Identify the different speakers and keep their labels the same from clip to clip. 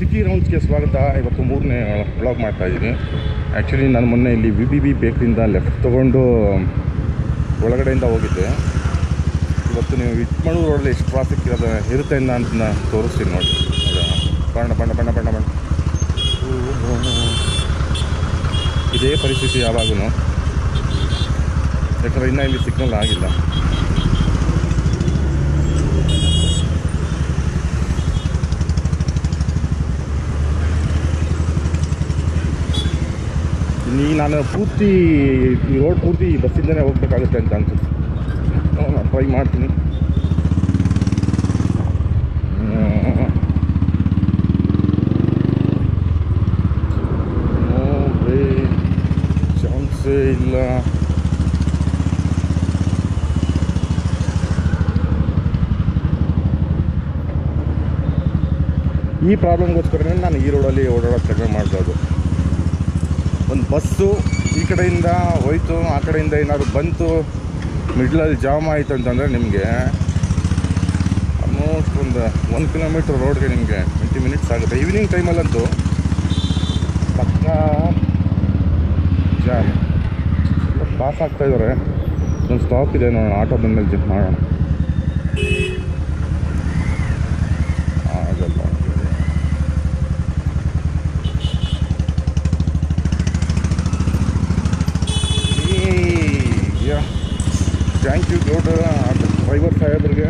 Speaker 1: G ರೌಂಡ್ಸ್ಗೆ ಸ್ವಾಗತ ಇವತ್ತು ಮೂರನೇ ವ್ಲಾಗ್ ಮಾಡ್ತಾ ಇದ್ದೀನಿ ಆ್ಯಕ್ಚುಲಿ ನಾನು ಮೊನ್ನೆ ಇಲ್ಲಿ ವಿ ಬಿ ಬಿ ಬೇಕ್ರಿಂದ ಲೆಫ್ಟ್ ತೊಗೊಂಡು ಒಳಗಡೆಯಿಂದ ಹೋಗಿದ್ದೆ ಇವತ್ತು ನೀವು ಇಟ್ಮಣೂರು ರೋಡಲ್ಲಿ ಎಷ್ಟು ಟ್ರಾಫಿಕ್ ಇರೋದು ಇರುತ್ತೆ ಅಂತ ಅಂತ ನಾನು ತೋರಿಸ್ತೀನಿ ನೋಡಿ ನೋಡೋಣ ಬಣ್ಣ ಬಣ್ಣ ಬಣ್ಣ ಬಣ್ಣ ಬಣ್ಣ ಇದೇ ಪರಿಸ್ಥಿತಿ ಯಾವಾಗೂ ಯಾಕಂದರೆ ಇನ್ನೂ ಇಲ್ಲಿ ಸಿಗ್ನಲ್ ಆಗಿಲ್ಲ ನೀ ನಾನು ಪೂರ್ತಿ ಈ ರೋಡ್ ಪೂರ್ತಿ ಬಸ್ಸಿಂದನೇ ಹೋಗ್ಬೇಕಾಗುತ್ತೆ ಅಂತ ಅನ್ಸುತ್ತೆ ನಾನು ಟ್ರೈ ಮಾಡ್ತೀನಿ ಚಾನ್ಸೇ ಇಲ್ಲ ಈ ಪ್ರಾಬ್ಲಮ್ಗೋಸ್ಕರನೇ ನಾನು ಈ ರೋಡಲ್ಲಿ ಓಡಾಡೋದು ಕಡಿಮೆ ಮಾಡ್ಬೋದು ಒಂದು ಬಸ್ಸು ಈ ಕಡೆಯಿಂದ ಹೋಯ್ತು ಆ ಕಡೆಯಿಂದ ಏನಾದ್ರು ಬಂತು ಮಿಡ್ಲಲ್ಲಿ ಜಾಮ್ ಆಯಿತು ಅಂತಂದರೆ ನಿಮಗೆ ಆಲ್ಮೋಸ್ಟ್ ಒಂದು ಒಂದು ಕಿಲೋಮೀಟ್ರ್ ರೋಡ್ಗೆ ನಿಮಗೆ ಟ್ವೆಂಟಿ ಮಿನಿಟ್ಸ್ ಆಗುತ್ತೆ ಈವ್ನಿಂಗ್ ಟೈಮಲ್ಲಂತೂ ಪಕ್ಕ ಜಾಮ್ ಪಾಸ್ ಆಗ್ತಾ ಇದ್ದಾರೆ ಒಂದು ಸ್ಟಾಪ್ ಇದೆ ನೋಡೋಣ ಆಟೋ ಬಂದ್ಮೇಲೆ ಚೆಕ್ ಮಾಡೋಣ ಆಗಲ್ಲ ಥ್ಯಾಂಕ್ ಯು ಗೌಡ ಡ್ರೈವರ್ ಸಾಹೇಬ್ರಿಗೆ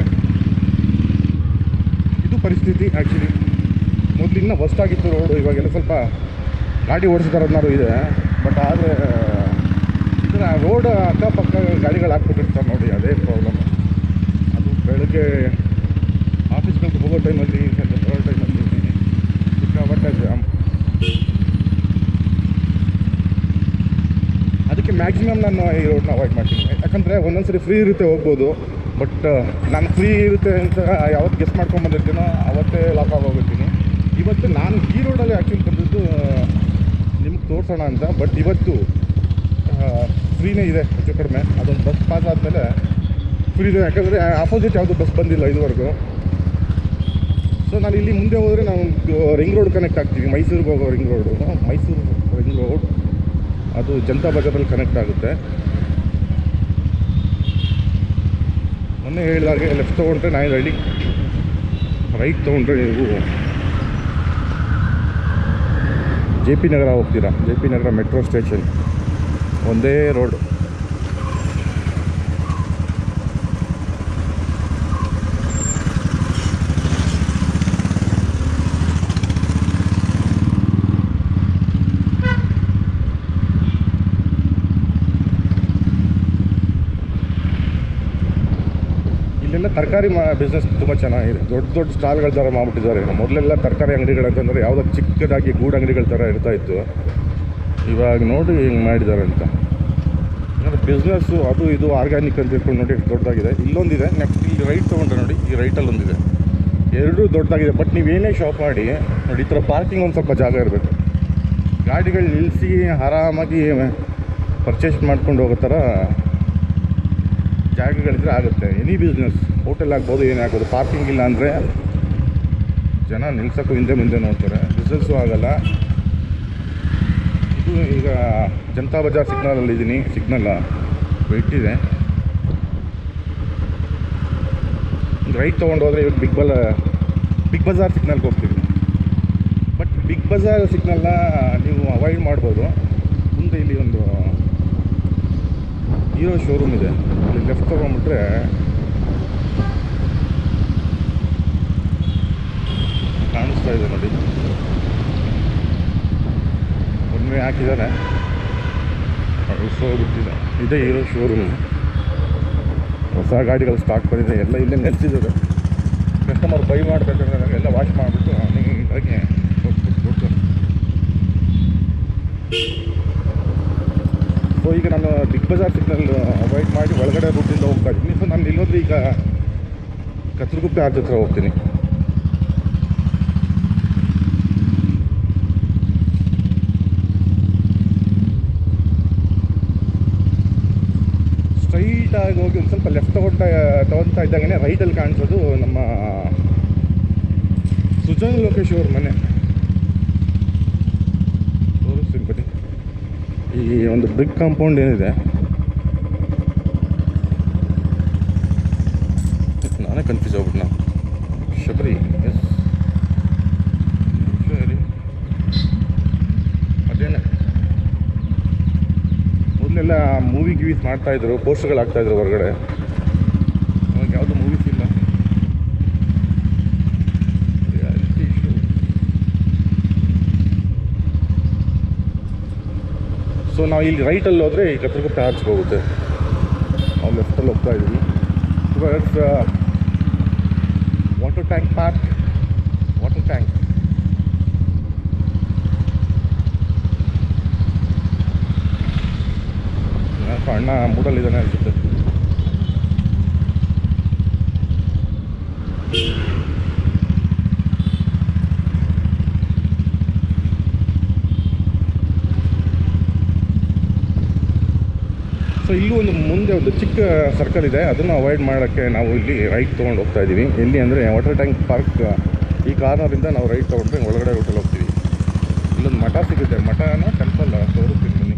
Speaker 1: ಇದು ಪರಿಸ್ಥಿತಿ ಆ್ಯಕ್ಚುಲಿ ಮೊದಲು ಇನ್ನೂ ಆಗಿತ್ತು ರೋಡು ಇವಾಗೆಲ್ಲ ಸ್ವಲ್ಪ ಗಾಡಿ ಓಡಿಸ್ತಾರನ್ನಾರು ಇದೆ ಬಟ್ ಆದರೆ ಇದನ್ನ ರೋಡ್ ಅಕ್ಕಪಕ್ಕ ಗಾಡಿಗಳು ಹಾಕ್ಬಿಟ್ಟಿರ್ತಾರೆ ನೋಡಿ ಅದೇ ಪ್ರಾಬ್ಲಮ್ ಅದು ಬೆಳಗ್ಗೆ ಆಫೀಸ್ಗಳಿಗೆ ಹೋಗೋ ಟೈಮಲ್ಲಿ ಬರೋ ಟೈಮಲ್ಲಿ ಸಿಕ್ಕಾಪಟ್ಟೆ ಜಾಮ್ ಅದಕ್ಕೆ ಮ್ಯಾಕ್ಸಿಮಮ್ ನಾನು ಈ ರೋಡ್ನ ಅವಾಯ್ಡ್ ಮಾಡ್ತೀನಿ ಯಾಕಂದರೆ ಒಂದೊಂದ್ಸರಿ ಫ್ರೀ ಇರುತ್ತೆ ಹೋಗ್ಬೋದು ಬಟ್ ನಾನು ಫ್ರೀ ಇರುತ್ತೆ ಅಂತ ಯಾವತ್ತು ಗೆಸ್ ಮಾಡ್ಕೊಂಡು ಬಂದಿರ್ತೀನೋ ಅವತ್ತೇ ಲಾಕ್ ಆಗೋಗಿರ್ತೀನಿ ಇವತ್ತು ನಾನು ಈ ರೋಡಲ್ಲಿ ಆ್ಯಕ್ಚುಲಿ ಬಂದಿದ್ದು ನಿಮ್ಗೆ ತೋರಿಸೋಣ ಅಂತ ಬಟ್ ಇವತ್ತು ಫ್ರೀನೇ ಇದೆ ಹೆಚ್ಚು ಕಡಿಮೆ ಅದೊಂದು ಬಸ್ ಪಾಸ್ ಆದಮೇಲೆ ಫ್ರೀ ಇದೆ ಯಾಕಂದರೆ ಆಪೋಸಿಟ್ ಯಾವುದು ಬಸ್ ಬಂದಿಲ್ಲ ಇದುವರೆಗೂ ಸೊ ನಾನು ಇಲ್ಲಿ ಮುಂದೆ ಹೋದರೆ ನಾವು ರಿಂಗ್ ರೋಡ್ ಕನೆಕ್ಟ್ ಆಗ್ತೀವಿ ಮೈಸೂರಿಗೆ ಹೋಗೋ ring road Mysuru ring road ಅದು ಜನತಾ ಬಜಾರಲ್ಲಿ ಕನೆಕ್ಟ್ ಆಗುತ್ತೆ ಮೊನ್ನೆ ಹೇಳಿದಾಗೆ ಲೆಫ್ಟ್ ತೊಗೊಂಡ್ರೆ ನಾಯನಹಳ್ಳಿ ರೈಟ್ ತೊಗೊಂಡ್ರೆ ನೀವು ಜೆ ಪಿ ನಗರ ಹೋಗ್ತೀರಾ J P Nagar metro station ಒಂದೇ ರೋಡ್ ಇಲ್ಲೆಲ್ಲ ತರಕಾರಿ ಮಾ ಬಿಸ್ನೆಸ್ ತುಂಬ ಚೆನ್ನಾಗಿದೆ ದೊಡ್ಡ ದೊಡ್ಡ ಸ್ಟಾಲ್ಗಳ ಥರ ಮಾಡ್ಬಿಟ್ಟಿದ್ದಾರೆ ಮೊದಲೆಲ್ಲ ತರಕಾರಿ ಅಂಗಡಿಗಳಂತಂದರೆ ಯಾವುದೋ ಚಿಕ್ಕದಾಗಿ ಗೂಡು ಅಂಗಡಿಗಳ ಥರ ಇರ್ತಾ ಇತ್ತು ಇವಾಗ ನೋಡಿ ಹಿಂಗೆ ಮಾಡಿದ್ದಾರೆ ಅಂತ ಅಂದರೆ ಬಿಸ್ನೆಸ್ಸು ಅದು ಇದು ಆರ್ಗ್ಯಾನಿಕ್ ಅಂತ ಹೇಳ್ಕೊಂಡು ನೋಡಿ ಎಷ್ಟು ದೊಡ್ಡದಾಗಿದೆ ಇಲ್ಲೊಂದಿದೆ ನೆಕ್ಸ್ಟ್ ಇಲ್ಲಿ ರೈಟ್ ತೊಗೊಂಡ್ರೆ ನೋಡಿ ಈ ರೈಟಲ್ಲಿ ಒಂದಿದೆ ಎರಡೂ ದೊಡ್ಡದಾಗಿದೆ ಬಟ್ ನೀವೇನೇ ಶಾಪ್ ಮಾಡಿ ನೋಡಿ ಈ ಥರ ಪಾರ್ಕಿಂಗ್ ಒಂದು ಸ್ವಲ್ಪ ಜಾಗ ಇರಬೇಕು ಗಾಡಿಗಳು ನಿಲ್ಲಿಸಿ ಆರಾಮಾಗಿ ಪರ್ಚೇಸ್ ಮಾಡ್ಕೊಂಡು ಹೋಗೋ ಥರ ಜಾಗಗಳಿದ್ರೆ ಆಗುತ್ತೆ ಎನಿ ಬಿಸ್ನೆಸ್ ಹೋಟೆಲ್ ಆಗ್ಬೋದು ಏನೇ ಆಗ್ಬೋದು ಪಾರ್ಕಿಂಗ್ ಇಲ್ಲ ಅಂದರೆ ಜನ ನಿಲ್ಸೋಕ್ಕೂ ಹಿಂದೆ ಮುಂದೆ ನೋಡ್ತಾರೆ ಬಿಸ್ನೆಸ್ಸು ಆಗಲ್ಲ ಇದು ಈಗ ಜನತಾ ಬಜಾರ್ ಸಿಗ್ನಲಲ್ಲಿ ಇದ್ದೀನಿ ಸಿಗ್ನಲ್ ಇದೆ ರೈಟ್ ತೊಗೊಂಡು ಹೋದರೆ ಇವಾಗ ಬಿಗ್ ಬಲ ಬಿಗ್ ಬಜಾರ್ ಸಿಗ್ನಲ್ಗೆ ಹೋಗ್ತೀವಿ ಬಟ್ ಬಿಗ್ ಬಜಾರ್ ಸಿಗ್ನಲ್ನ ನೀವು ಅವಾಯ್ಡ್ ಮಾಡ್ಬೋದು ಮುಂದೆ ಇಲ್ಲಿ ಒಂದು ಹೀರೋ ಶೋರೂಮ್ ಇದೆ ಅಲ್ಲಿ ಲೆಫ್ಟ್ ತೊಗೊಂಡ್ಬಿಟ್ರೆ ಕಾಣಿಸ್ತಾ ಇದೆ ನೋಡಿ ಒಮ್ಮೆ ಹಾಕಿದ್ದಾರೆ ಹೋಗ್ಬಿಟ್ಟಿದೆ ಇದೇ ಹೀರೋ ಶೋರೂಮ್ ಹೊಸ ಗಾಡಿಗಳು ಸ್ಟಾಕ್ ಬಂದಿದೆ ಎಲ್ಲ ಇಲ್ಲೇ ನಿಲ್ಸಿದ್ದಾರೆ ಕಸ್ಟಮರ್ ಬೈ ಮಾಡಬೇಕಾದ್ರೆ ಎಲ್ಲ ವಾಶ್ ಮಾಡಿಬಿಟ್ಟು ನೀಟಾಗಿ ಕೊಡ್ತಾರೆ ಸೊ ಈಗ ನಾನು ಬಿಗ್ ಬಜಾರ್ ಸಿಗ್ನಲ್ ಅವಾಯ್ಡ್ ಮಾಡಿ ಒಳಗಡೆ ರೂಟಿಂದ ಹೋಗ್ತಾ ಇದ್ದೀನಿ ಸೊ ನಾನು ಇಲ್ಲೋದ್ರೆ ಈಗ ಕತ್ರಗುಪ್ಪೆ ಆರ್ಚ್ ಹತ್ರ ಹೋಗ್ತೀನಿ ಸ್ಟ್ರೈಟಾಗಿ ಹೋಗಿ ಒಂದು ಸ್ವಲ್ಪ ಲೆಫ್ಟ್ ತಗೊಳ್ತಾ ತಗೊಳ್ತಾ ಇದ್ದಾಗನೇ ರೈಟಲ್ಲಿ ಕಾಣಿಸೋದು ನಮ್ಮ ಸುಜನ್ ಲೋಕೇಶ್ ಅವ್ರ ಮನೆ ಈ ಒಂದು ಬ್ರಿಕ್ ಕಾಂಪೌಂಡ್ ಏನಿದೆ ನಾನೇ ಕನ್ಫ್ಯೂಸ್ ಆಗ್ಬಿಟ್ಟು ನಾವು ಶಬರಿ ಎಸ್ ಸರಿ ಅದೇನೆ ಮೊದಲೆಲ್ಲ ಮೂವಿ ಗಿವೀಸ್ ಮಾಡ್ತಾಯಿದ್ರು ಪೋಸ್ಟರ್ಗಳು ಹಾಕ್ತಾಯಿದ್ರು ಹೊರಗಡೆ ಅವಾಗ ಯಾವುದು ಮೂವೀಸ್ ಇಲ್ಲ Reality show. ಸೊ ನಾವು ಇಲ್ಲಿ ರೈಟಲ್ಲಿ ಹೋದರೆ ಈ ಕತ್ರಗುಪ್ಪೆ ಆರ್ಚ್ ಹೋಗುತ್ತೆ ನಾವು ಲೆಫ್ಟಲ್ಲಿ ಹೋಗ್ತಾ ಇದ್ದೀವಿ towards water tank park water tank ಯಾಕೋ ಅಣ್ಣ ಮೂಡಲ್ಲಿದ್ದಾನೆ ಅನಿಸುತ್ತೆ ಸೊ ಇಲ್ಲೂ ಒಂದು ಮುಂದೆ ಒಂದು ಚಿಕ್ಕ ಸರ್ಕಲ್ ಇದೆ ಅದನ್ನು ಅವಾಯ್ಡ್ ಮಾಡೋಕ್ಕೆ ನಾವು ಇಲ್ಲಿ ರೈಟ್ ತೊಗೊಂಡು ಹೋಗ್ತಾ ಇದ್ದೀವಿ ಎಲ್ಲಿ ಅಂದರೆ ವಾಟರ್ ಟ್ಯಾಂಕ್ ಪಾರ್ಕ್ ಈ ಕಾರ್ನರಿಂದ ನಾವು ರೈಟ್ ತೊಗೊಂಡ್ರೆ ಒಳಗಡೆ ರೂಟಲ್ಲಿ ಹೋಗ್ತೀವಿ ಇಲ್ಲೊಂದು ಮಠ ಸಿಗುತ್ತೆ ಮಠನ ಟೆಂಪಲ್ ತೋರಿಸ್ತೀನಿ ಬನ್ನಿ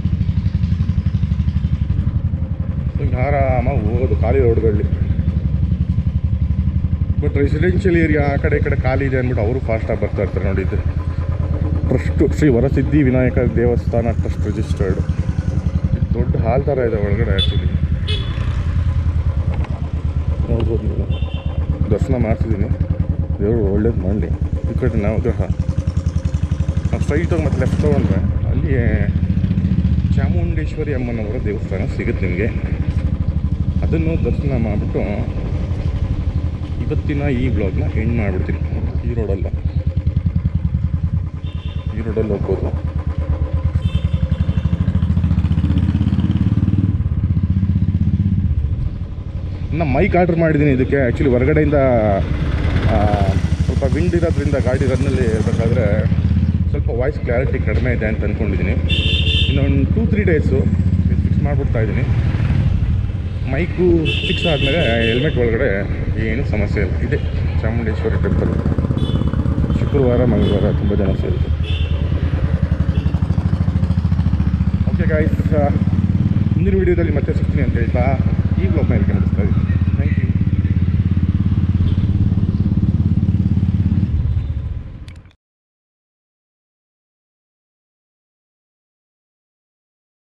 Speaker 1: ಸೊ ಹಿಂಗೆ ಆರಾಮಾಗಿ ಹೋಗೋದು ಖಾಲಿ ರೋಡ್ಗಳಲ್ಲಿ ಬಟ್ ರೆಸಿಡೆನ್ಷಿಯಲ್ ಏರಿಯಾ ಆ ಕಡೆ ಈ ಕಡೆ ಖಾಲಿ ಇದೆ ಅಂದ್ಬಿಟ್ಟು ಅವರು ಫಾಸ್ಟಾಗಿ ಬರ್ತಾ ಇರ್ತಾರೆ ನೋಡಿ ಇದು ಟ್ರಸ್ಟು ಶ್ರೀ ವರಸಿದ್ಧಿ ವಿನಾಯಕ ದೇವಸ್ಥಾನ ಟ್ರಸ್ಟ್ ರಿಜಿಸ್ಟರ್ಡ್ ದೊಡ್ಡ ಹಾಲ್ ಥರ ಇದೆ ಒಳಗಡೆ ಆ್ಯಕ್ಚುಲಿ ನೋಡ್ಬೋದು ನೀವು ದರ್ಶನ ಮಾಡ್ತಿದ್ದೀನಿ ದೇವರು ಒಳ್ಳೇದು ಮಾಡಲಿ ಈ ಕಡೆ ನಾವು ಗ್ರಹ ನಾವು ಸ್ಟ್ರೈಟಾಗಿ ಮತ್ತು ಲೆಫ್ಟ್ ತೊಗೊಂಡ್ರೆ ಅಲ್ಲಿ ಚಾಮುಂಡೇಶ್ವರಿ ಅಮ್ಮನವರ ದೇವಸ್ಥಾನ ಸಿಗುತ್ತೆ ನಿಮಗೆ ಅದನ್ನು ದರ್ಶನ ಮಾಡಿಬಿಟ್ಟು ಇವತ್ತಿನ ಈ ಬ್ಲಾಗ್ನ ಎಂಡ್ ಮಾಡಿಬಿಡ್ತೀನಿ ಈ ರೋಡಲ್ಲ ಈ ರೋಡಲ್ಲಿ ಹೋಗ್ಬೋದು ಇನ್ನು ಮೈಕ್ ಆರ್ಡ್ರ್ ಮಾಡಿದ್ದೀನಿ ಇದಕ್ಕೆ ಆ್ಯಕ್ಚುಲಿ ಹೊರಗಡೆಯಿಂದ ಆ, ಸ್ವಲ್ಪ ವಿಂಡ್ ಇರೋದ್ರಿಂದ ಗಾಡಿ ರನ್ನಲ್ಲಿ ಇರಬೇಕಾದ್ರೆ ಸ್ವಲ್ಪ ವಾಯ್ಸ್ ಕ್ಲಾರಿಟಿ ಕಡಿಮೆ ಇದೆ ಅಂತ ಅಂದ್ಕೊಂಡಿದ್ದೀನಿ ಇನ್ನೊಂದು ಟೂ ತ್ರೀ ಡೇಸು ಫಿಕ್ಸ್ ಮಾಡಿಬಿಡ್ತಾ ಇದ್ದೀನಿ ಮೈಕು ಫಿಕ್ಸ್ ಆದಮೇಲೆ ಹೆಲ್ಮೆಟ್ ಒಳಗಡೆ ಏನು ಸಮಸ್ಯೆ ಇಲ್ಲ ಇದೆ ಚಾಮುಂಡೇಶ್ವರಿ ಟೆಂಪಲ್ ಶುಕ್ರವಾರ ಮಂಗಳವಾರ ತುಂಬ ಜನ ಸೇರಿದೆ ಓಕೆ ಗಾಯ್ಸ್ ಮುಂದಿನ ವೀಡಿಯೋದಲ್ಲಿ ಮತ್ತೆ ಸಿಗ್ತೀನಿ ಅಂತ ಹೇಳ್ತಾ ಈ ಬ್ಲಾಗ್ನ ಇದಕ್ಕೆ ಮುಗಿಸ್ತಾ ಇದ್ದೀನಿ ಥ್ಯಾಂಕ್ ಯು